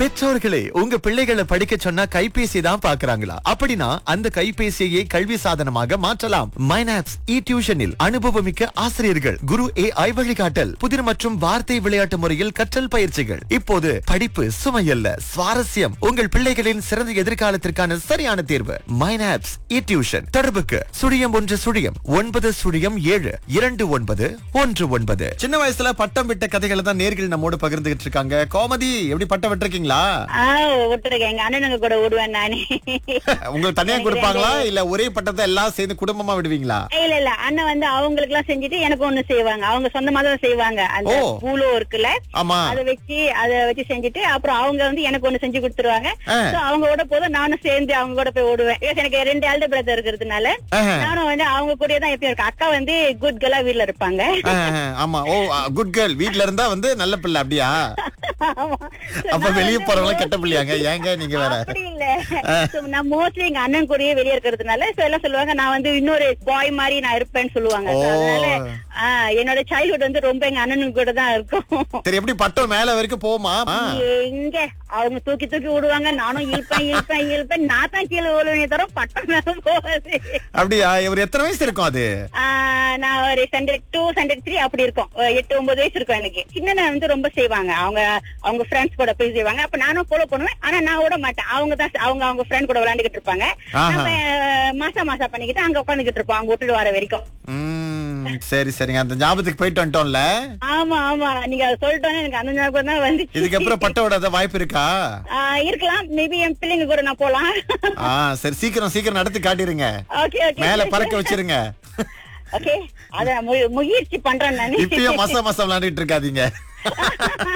பெற்றோர்களே உங்க பிள்ளைகளை படிக்க சொன்னா கைபேசி தான் பாக்குறாங்களா அப்படின்னா அந்த கைபேசியை கல்வி சாதனமாக மாற்றலாம் மைனாப்ஸ் இ டியூஷனில் அனுபவமிக்க ஆசிரியர்கள் குரு ஏ ஐ வழிகாட்டல் புதிர் மற்றும் வார்த்தை விளையாட்டு முறையில் கற்றல் பயிற்சிகள் இப்போது படிப்பு சுமையல்ல சுவாரஸ்யம் உங்கள் பிள்ளைகளின் சிறந்த எதிர்காலத்திற்கான சரியான தேர்வு மைனாப்ஸ் இ டியூஷன் தொடர்புக்கு சுழியம் ஒன்று சுழியம் ஒன்பது சுழியம் ஏழு இரண்டு ஒன்பது ஒன்று ஒன்பது சின்ன வயசுல பட்டம் விட்ட கதைகளை தான் நேர்கள் நம்மோடு பகிர்ந்துகிட்டு இருக்காங்க கோமதி எப்படி பட்டம் விட்டுருக்கீங்களா ஆ விட்டுருக்கேன் எங்க அண்ணனுங்க கூட விடுவேன் நானே உங்களுக்கு தனியா கொடுப்பாங்களா இல்ல ஒரே பட்டத்தை எல்லாம் சேர்ந்து குடும்பமா விடுவீங்களா இல்ல இல்ல அண்ணன் வந்து அவங்களுக்கு எல்லாம் செஞ்சுட்டு எனக்கு ஒண்ணு செய்வாங்க அவங்க சொந்தமா தான் செய்வாங்க அந்த ஓ. பூலோ இருக்குல்ல ஆமா அத வச்சு அத வச்சு செஞ்சுட்டு அப்புறம் அவங்க வந்து எனக்கு ஒண்ணு செஞ்சு கொடுத்துருவாங்க ஆ. So, அவங்க கூட போதும் நானும் சேர்ந்து அவங்க கூட போய் ஓடுவேன் Because எனக்கு ரெண்டு எல்டர் பிரதர் இருக்கிறதுனால ஆஹா. நானும் வந்து அவங்க கூட தான் எப்பயும் இருக்கேன் அக்கா வந்து குட் கேர்லா வீட்ல இருப்பாங்க ஆஹ், ஆமா ஓ குட் கேர்ள் வீட்ல இருந்தா வந்து நல்ல பிள்ளை அப்படியா ஆமா. So, அப்ப நான் வெளிய வந்து போறவங்க கெட்ட பிள்ளையாங்க ஏங்க நீங்க வேற அப்படி இல்ல So, நான் மோஸ்ட்லி எங்க அண்ணன் கூடயே வெளிய இருக்கிறதுனால so எல்லாம் சொல்லுவாங்க நான் வந்து இன்னொரு பாய் மாதிரி நான் இருப்பேன்னு சொல்லுவாங்க So, ஓ. அதனால ஆ, என்னோட சைல்ட்ஹுட் வந்து ரொம்ப எங்க அண்ணனுக்கு கூட தான் இருக்கும் சரி எப்படி பட்டம் மேல வரைக்கும் போமா எங்க அவங்க தூக்கி தூக்கி விடுவாங்க நானும் இழுப்பேன் இழுப்பேன் இழுப்பேன் நான் தான் கீழே விழுவனே தவிர பட்டம் மேல போகாது அப்படியா இவர் எத்தனை வயசு இருக்கும் அது ஆ, நான் ஒரு ஸ்டாண்டர்ட் டூ ஸ்டாண்டர்ட் த்ரீ அப்படி இருக்கும் ஒரு எட்டு ஒன்பது வயசு இருக்கும் எனக்கு சின்ன வந்து ரொம்ப செய்வாங்க அவங்க அவங்க ஃப்ரெண்ட்ஸ் கூட போய் செய்வாங்க அப்ப நானும் ஃபாலோ பண்ணுவேன் ஆனா நான் விட மாட்டேன் அவங்க தான் அவங்க அவங்க ஃப்ரெண்ட் கூட விளையாண்டுகிட்டு இருப்பாங்க ஆஹா. நம்ம மாசா மாசா பண்ணிக்கிட்டு அங்க உட்காந்துக்கிட்டு இருப்போம் அவங்க விட்டுட்டு வர வரைக்கும் உம், சரி சரிங்க அந்த ஞாபகத்துக்கு போயிட்டு வந்துட்டோம்ல ஆமா ஆமா நீங்க அதை சொல்லிட்டோன்னே எனக்கு அந்த ஞாபகம் தான் வந்து இதுக்கப்புறம் பட்டம் விடாத வாய்ப்பு இருக்கா இருக்கலாம் மேபி என் பிள்ளைங்க கூட நான் போலாம் ஆ சரி சீக்கிரம் சீக்கிரம் நடத்தி காட்டிருங்க ஓகே ஓகே மேல பறக்க வச்சிருங்க ஓகே அத மு- முயற்சி பண்றேன் நான் இப்பயும் மச மசம் விளையாண்டுட்டு இருக்காதீங்க